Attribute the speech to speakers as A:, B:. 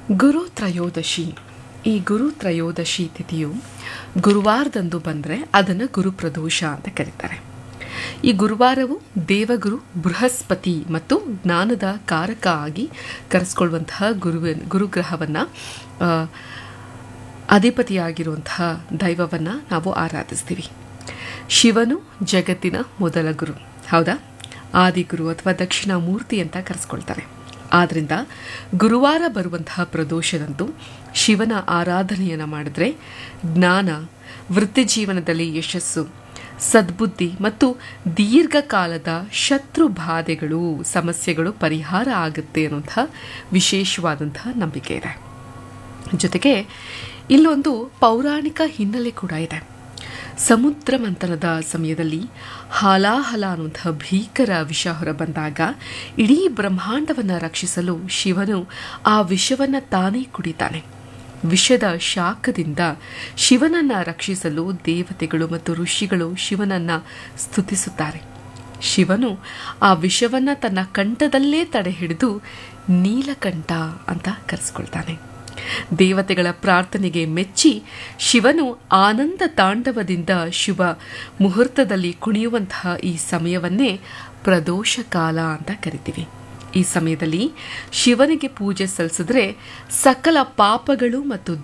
A: ಗುರು ತ್ರಯೋದಶಿ ಈ ಗುರು ತ್ರಯೋದಶಿ ತಿಥಿಯು ಗುರುವಾರದಂದು ಬಂದರೆ ಅದನ್ನು ಗುರು ಪ್ರದೋಷ ಅಂತ ಕರೀತಾರೆ ಈ ಗುರುವಾರವು ದೇವಗುರು ಬೃಹಸ್ಪತಿ ಮತ್ತು ಜ್ಞಾನದ ಕಾರಕ ಆಗಿ ಕರೆಸ್ಕೊಳ್ಳುವಂತಹ ಗುರುವಿನ ಗುರುಗ್ರಹವನ್ನು ಅಧಿಪತಿಯಾಗಿರುವಂತಹ ದೈವವನ್ನು ನಾವು ಆರಾಧಿಸ್ತೀವಿ ಶಿವನು ಜಗತ್ತಿನ ಮೊದಲ ಗುರು ಹೌದಾ ಆದಿಗುರು ಅಥವಾ ದಕ್ಷಿಣ ಮೂರ್ತಿ ಅಂತ ಕರೆಸ್ಕೊಳ್ತಾರೆ ಆದ್ದರಿಂದ ಗುರುವಾರ ಬರುವಂತಹ ಪ್ರದೋಷದಂದು ಶಿವನ ಆರಾಧನೆಯನ್ನು ಮಾಡಿದ್ರೆ ಜ್ಞಾನ ವೃತ್ತಿ ಜೀವನದಲ್ಲಿ ಯಶಸ್ಸು ಸದ್ಬುದ್ಧಿ ಮತ್ತು ದೀರ್ಘಕಾಲದ ಶತ್ರು ಬಾಧೆಗಳು ಸಮಸ್ಯೆಗಳು ಪರಿಹಾರ ಆಗುತ್ತೆ ಅನ್ನುವಂಥ ವಿಶೇಷವಾದಂತಹ ನಂಬಿಕೆ ಇದೆ ಜೊತೆಗೆ ಇಲ್ಲೊಂದು ಪೌರಾಣಿಕ ಹಿನ್ನೆಲೆ ಕೂಡ ಇದೆ ಸಮುದ್ರ ಮಂಥನದ ಸಮಯದಲ್ಲಿ ಹಾಲಾಹಲ ಅನ್ನುವಂತಹ ಭೀಕರ ವಿಷ ಹೊರಬಂದಾಗ ಇಡೀ ಬ್ರಹ್ಮಾಂಡವನ್ನು ರಕ್ಷಿಸಲು ಶಿವನು ಆ ವಿಷವನ್ನು ತಾನೇ ಕುಡಿತಾನೆ ವಿಷದ ಶಾಖದಿಂದ ಶಿವನನ್ನ ರಕ್ಷಿಸಲು ದೇವತೆಗಳು ಮತ್ತು ಋಷಿಗಳು ಶಿವನನ್ನ ಸ್ತುತಿಸುತ್ತಾರೆ ಶಿವನು ಆ ವಿಷವನ್ನ ತನ್ನ ಕಂಠದಲ್ಲೇ ತಡೆ ಹಿಡಿದು ನೀಲಕಂಠ ಅಂತ ಕರೆಸ್ಕೊಳ್ತಾನೆ ದೇವತೆಗಳ ಪ್ರಾರ್ಥನೆಗೆ ಮೆಚ್ಚಿ ಶಿವನು ಆನಂದ ತಾಂಡವದಿಂದ ಶುಭ ಮುಹೂರ್ತದಲ್ಲಿ ಕುಣಿಯುವಂತಹ ಈ ಸಮಯವನ್ನೇ ಪ್ರದೋಷ ಕಾಲ ಅಂತ ಕರಿತೀವಿ ಈ ಸಮಯದಲ್ಲಿ ಶಿವನಿಗೆ ಪೂಜೆ ಸಲ್ಲಿಸಿದ್ರೆ ಸಕಲ ಪಾಪಗಳು ಮತ್ತು